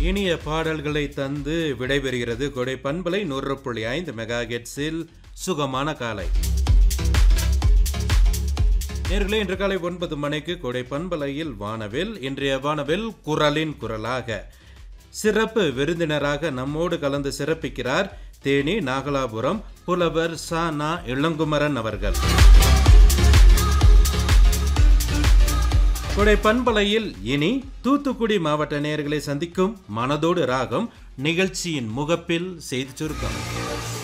இனிய பாடல்களை தந்து விடைபெறுகிறது கொடை பண்பலை நூறு புள்ளி ஐந்து மெகா ஹெட்ஸில் சுகமான காலை நேர்களே இன்று காலை ஒன்பது மணிக்கு கொடை பண்பலையில் வானவில் இன்றைய வானவில் குரலின் குரலாக சிறப்பு விருந்தினராக நம்மோடு கலந்து சிறப்பிக்கிறார் தேனி நாகலாபுரம் புலவர் சா நா இளங்குமரன் அவர்கள் கொடை பண்பலையில் இனி தூத்துக்குடி மாவட்ட நேயர்களை சந்திக்கும் மனதோடு ராகம் நிகழ்ச்சியின் முகப்பில் செய்தி சுருக்கம்